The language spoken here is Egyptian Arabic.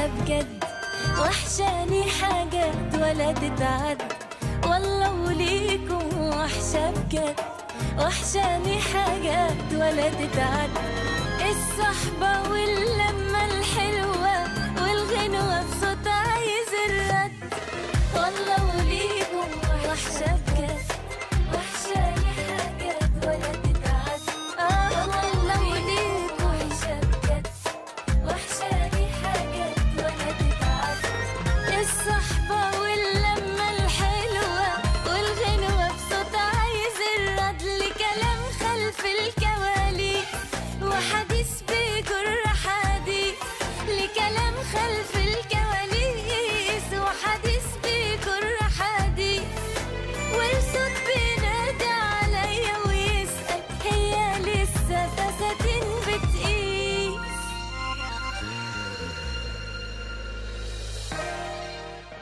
وحشة بجد وحشاني حاجات ولا تتعد والله وليكم وحشة بجد وحشاني حاجات ولا تتعد الصحبة واللمة الحلوة